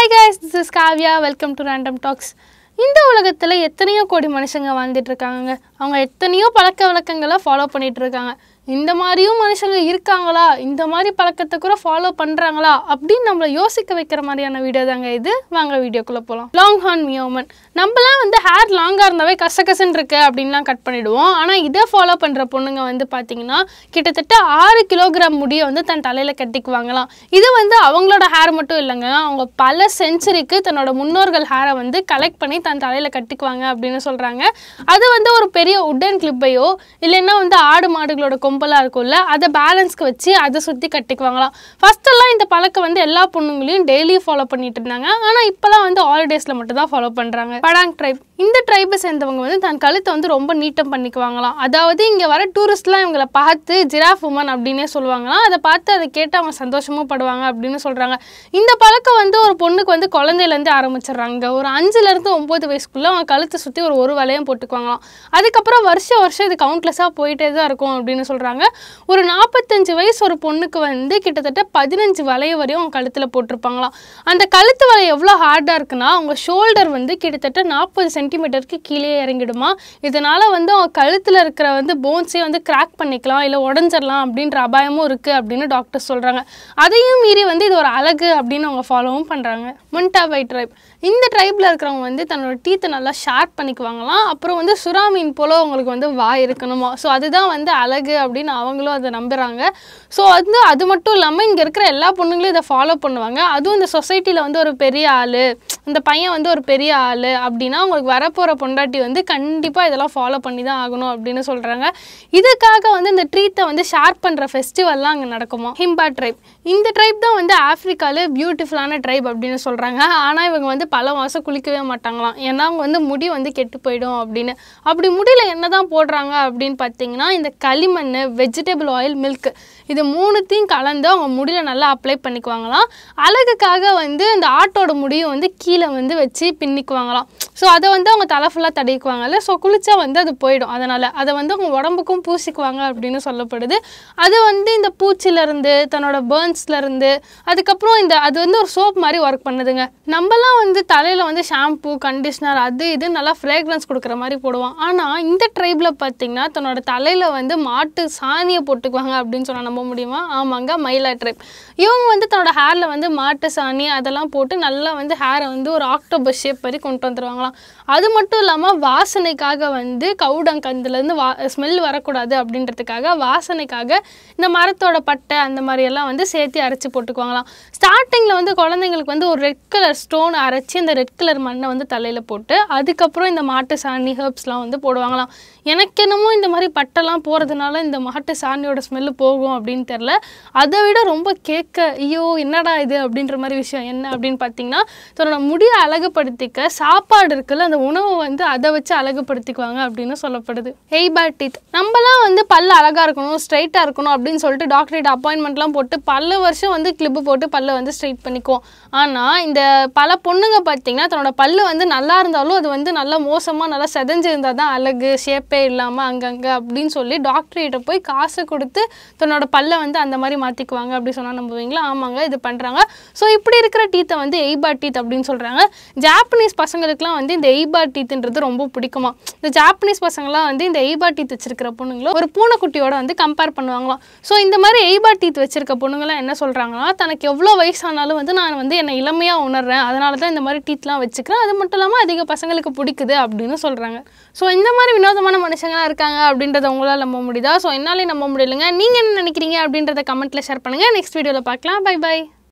hi guys this is Kavya welcome to random talks இந்த உலகத்தில் எத்தனையோ கோடி மனுஷங்க வாழ்ந்துட்டு இருக்காங்க அவங்க எத்தனையோ பழக்க வழக்கங்களை ஃபாலோ பண்ணிட்டு இருக்காங்க இந்த மாதிரியும் மனுஷங்க இருக்காங்களா இந்த மாதிரி பழக்கத்தை கூட ஃபாலோ பண்ணுறாங்களா அப்படின்னு நம்மளை யோசிக்க வைக்கிற மாதிரியான வீடியோ தாங்க இது வாங்க வீடியோக்குள்ளே போகலாம் லாங் ஹார்ன் மியோமன் நம்மலாம் வந்து ஹேர் லாங்காக இருந்தாவே கசகசன்னு இருக்கு அப்படின்லாம் கட் பண்ணிடுவோம் ஆனால் இதை ஃபாலோ பண்ணுற பொண்ணுங்க வந்து பார்த்தீங்கன்னா கிட்டத்தட்ட ஆறு கிலோகிராம் முடியை வந்து தன் தலையில் கட்டிக்குவாங்களாம் இது வந்து அவங்களோட ஹேர் மட்டும் இல்லைங்க அவங்க பல செஞ்சுரிக்கு தன்னோட முன்னோர்கள் ஹேரை வந்து கலெக்ட் பண்ணி தன் தலையில் கட்டிக்குவாங்க அப்படின்னு சொல்கிறாங்க அது வந்து ஒரு பெரிய உட்டன் கிளிப்பையோ இல்லைன்னா வந்து ஆடு மாடுகளோட கொம்பெல்லாம் இருக்கும்ல அதை பேலன்ஸ்க்கு வச்சு அதை சுற்றி கட்டிக்குவாங்களாம் ஃபஸ்ட்டெல்லாம் இந்த பழக்கம் வந்து எல்லா பொண்ணுங்களையும் டெய்லி ஃபாலோ பண்ணிட்டு இருந்தாங்க ஆனால் இப்போலாம் வந்து ஹாலிடேஸில் மட்டும் தான் ஃபாலோ பண்ணுறாங்க படாங் ட்ரைப் இந்த ட்ரைபை சேர்ந்தவங்க வந்து தன் கழுத்தை வந்து ரொம்ப நீட்டம் பண்ணிக்குவாங்களாம் அதாவது இங்கே வர டூரிஸ்ட்லாம் இவங்களை பார்த்து ஜிராஃப் உமன் அப்படின்னே சொல்லுவாங்களாம் அதை பார்த்து அதை கேட்டு அவங்க சந்தோஷமும் படுவாங்க அப்படின்னு சொல்கிறாங்க இந்த பழக்கம் வந்து ஒரு பொண்ணுக்கு வந்து குழந்தையிலேருந்து ஆரம்பிச்சிடுறாங்க ஒரு அஞ்சுலேருந்து ஒம்பது வயசுக்குள்ளே அவங்க கழுத்தை சுற்றி ஒரு ஒரு வளையம் போட்டுக்குவாங்களாம் அதுக்கப்புறம் வருஷம் வருஷம் இது கவுண்ட்லெஸ்ஸாக போயிட்டே தான் இருக்கும் அப்படின்னு சொல்கிறாங்க ஒரு நாற்பத்தஞ்சு வயசு ஒரு பொண்ணுக்கு வந்து கிட்டத்தட்ட பதினஞ்சு வளைய வரையும் அவங்க கழுத்தில் போட்டிருப்பாங்களாம் அந்த கழுத்து வலை எவ்வளோ ஹார்டாக இருக்குன்னா அவங்க ஷோல்டர் வந்து கிட்டத்தட்ட நாற்பது சென்டிமீட்டருக்கு கீழே இறங்கிடுமா இதனால் வந்து அவங்க கழுத்தில் இருக்கிற வந்து போன்ஸே வந்து கிராக் பண்ணிக்கலாம் இல்லை உடஞ்சிடலாம் அப்படின்ற அபாயமும் இருக்குது அப்படின்னு டாக்டர் சொல்கிறாங்க அதையும் மீறி வந்து இது ஒரு அழகு அப்படின்னு அவங்க ஃபாலோவும் பண்ணுறாங்க முன்டாபை ட்ரைப் இந்த ட்ரைப்பில் இருக்கிறவங்க வந்து தன்னோட டீத்தை நல்லா ஷார்ப் பண்ணிக்குவாங்களாம் அப்புறம் வந்து சுறா மீன் போல் அவங்களுக்கு வந்து வாய் இருக்கணுமா ஸோ அதுதான் வந்து அழகு அப்படின்னு அவங்களும் அதை நம்புகிறாங்க ஸோ வந்து அது மட்டும் இல்லாமல் இங்கே இருக்கிற எல்லா பொண்ணுங்களும் இதை ஃபாலோ பண்ணுவாங்க அதுவும் இந்த சொசைட்டியில் வந்து ஒரு பெரிய ஆள் இந்த பையன் வந்து ஒரு பெரிய ஆள் அப்படின்னா அவங்களுக்கு வரப்போகிற பொண்டாட்டி வந்து கண்டிப்பாக இதெல்லாம் ஃபாலோ பண்ணி தான் ஆகணும் அப்படின்னு சொல்கிறாங்க இதுக்காக வந்து இந்த ட்ரீத்தை வந்து ஷேர் பண்ணுற ஃபெஸ்டிவல்லாம் அங்கே நடக்குமா ஹிம்பா ட்ரைப் இந்த ட்ரைப் தான் வந்து ஆஃப்ரிக்காவில் பியூட்டிஃபுல்லான ட்ரைப் அப்படின்னு சொல்கிறாங்க ஆனால் இவங்க வந்து பல மாதம் குளிக்கவே மாட்டாங்களாம் ஏன்னா அவங்க வந்து முடி வந்து கெட்டு போயிடும் அப்படின்னு அப்படி முடியல என்ன தான் போடுறாங்க அப்படின்னு பார்த்தீங்கன்னா இந்த களிமண் வெஜிடபிள் ஆயில் மில்க் இது மூணுத்தையும் கலந்து அவங்க முடியல நல்லா அப்ளை பண்ணிக்குவாங்களாம் அழகுக்காக வந்து இந்த ஆட்டோட முடியும் வந்து கீழே வந்து வச்சு பின்னிக்குவாங்களாம் ஸோ அதை வந்து அவங்க தலை ஃபுல்லாக தடவிக்குவாங்கல்ல ஸோ குளிச்சா வந்து அது போயிடும் அதனால் அதை வந்து அவங்க உடம்புக்கும் பூசிக்குவாங்க அப்படின்னு சொல்லப்படுது அது வந்து இந்த பூச்சிலேருந்து தன்னோட பேர்ன்ஸ்லேருந்து அதுக்கப்புறம் இந்த அது வந்து ஒரு சோப் மாதிரி ஒர்க் பண்ணுதுங்க நம்மலாம் வந்து தலையில் வந்து ஷாம்பு கண்டிஷ்னர் அது இது நல்லா ஃப்ரேக்ரன்ஸ் கொடுக்குற மாதிரி போடுவோம் ஆனால் இந்த ட்ரைபில் பார்த்தீங்கன்னா தன்னோட தலையில் வந்து மாட்டு சாணியை போட்டுக்குவாங்க அப்படின்னு சொன்னால் நம்ப முடியுமா ஆமாங்க மயிலா ட்ரைப் இவங்க வந்து தன்னோட ஹேரில் வந்து மாட்டு சாணி அதெல்லாம் போட்டு நல்லா வந்து ஹேரை வந்து ஒரு ஆக்டோபஸ் ஷேப் மாதிரி கொண்டு வந்துருவாங்களாம் அது மட்டும் இல்லாமல் வாசனைக்காக வந்து கவுடங்கந்துலேருந்து வா ஸ்மெல் வரக்கூடாது அப்படின்றதுக்காக வாசனைக்காக இந்த மரத்தோட பட்டை அந்த மாதிரி எல்லாம் வந்து சேர்த்து அரைச்சி போட்டுக்குவாங்களாம் ஸ்டார்டிங்கில் வந்து குழந்தைங்களுக்கு வந்து ஒரு ரெட் கலர் ஸ்டோன் அரைச்சி அந்த ரெட் கலர் மண்ணை வந்து தலையில் போட்டு அதுக்கப்புறம் இந்த மாட்டு சாணி ஹெர்ப்ஸ்லாம் வந்து போடுவாங்களாம் எனக்கு என்னமோ இந்த மாதிரி பட்டெல்லாம் போகிறதுனால இந்த மாட்டு சாணியோட ஸ்மெல்லு போகும் அப்படின்னு தெரில அதை விட ரொம்ப கேட்க ஐயோ என்னடா இது அப்படின்ற மாதிரி விஷயம் என்ன அப்படின்னு பார்த்தீங்கன்னா தன்னோட முடியை அழகுபடுத்திக்க சாப்பாடு இருக்குல்ல அந்த உணவை வந்து அதை வச்சு அழகுபடுத்திக்குவாங்க அப்படின்னு சொல்லப்படுது எய்பேட் டீத் நம்மலாம் வந்து பல்லு அழகாக இருக்கணும் ஸ்ட்ரைட்டாக இருக்கணும் அப்படின்னு சொல்லிட்டு டாக்டர்கிட்ட அப்பாயின்மெண்ட்லாம் போட்டு பல வருஷம் வந்து கிளிப்பு போட்டு பல்லை வந்து ஸ்ட்ரைட் பண்ணிக்குவோம் ஆனால் இந்த பல பொண்ணுங்க பார்த்தீங்கன்னா தன்னோட பல்லு வந்து நல்லா இருந்தாலும் அது வந்து நல்லா மோசமாக நல்லா செதஞ்சு இருந்தால் தான் அழகு ஷேப்பே இல்லாமல் அங்கங்கே அப்படின்னு சொல்லி டாக்டர்கிட்ட போய் காசு கொடுத்து தன்னோட பல்லை வந்து அந்த மாதிரி மாற்றிக்குவாங்க அப்படி சொன்னால் நம்புவீங்களா ஆமாங்க இது பண்ணுறாங்க ஸோ இப்படி இருக்கிற டீத்தை வந்து எய்பா டீத் அப்படின்னு சொல்கிறாங்க ஜாப்பனீஸ் பசங்களுக்குலாம் வந்து இந்த எய்பா டீத்துன்றது ரொம்ப பிடிக்குமா இந்த ஜாப்பனீஸ் பசங்களாம் வந்து இந்த எய்பா டீத் வச்சிருக்கிற பொண்ணுங்களும் ஒரு பூனைக்குட்டியோட வந்து கம்பேர் பண்ணுவாங்களாம் ஸோ இந்த மாதிரி எய்பா டீத் வச்சிருக்க பொண்ணுங்களாம் என்ன சொல்கிறாங்கன்னா தனக்கு எவ்வளோ வயசானாலும் வந்து நான் வந்து என்னை இளமையாக உணர்றேன் அதனால தான் இந்த மாதிரி டீத்லாம் வச்சுக்கிறேன் அது மட்டும் இல்லாமல் அதிக பசங்களுக்கு பிடிக்குது அப்படின்னு சொல்கிறாங்க ஸோ இந்த மாதிரி வினோதமான மனுஷங்களாம் இருக்காங்க அப்படின்றத உங்களால் நம்ப முடியுதா ஸோ என்னாலே நம்ப முடியலைங்க நீங்கள் என்ன நினைக்கிறீங்க அப்படின்றத கமெண்ட்டில் ஷேர் பண்ணுங்கள் நெக்ஸ்ட் வீடியோவில் பார்க்கலாம் பை பை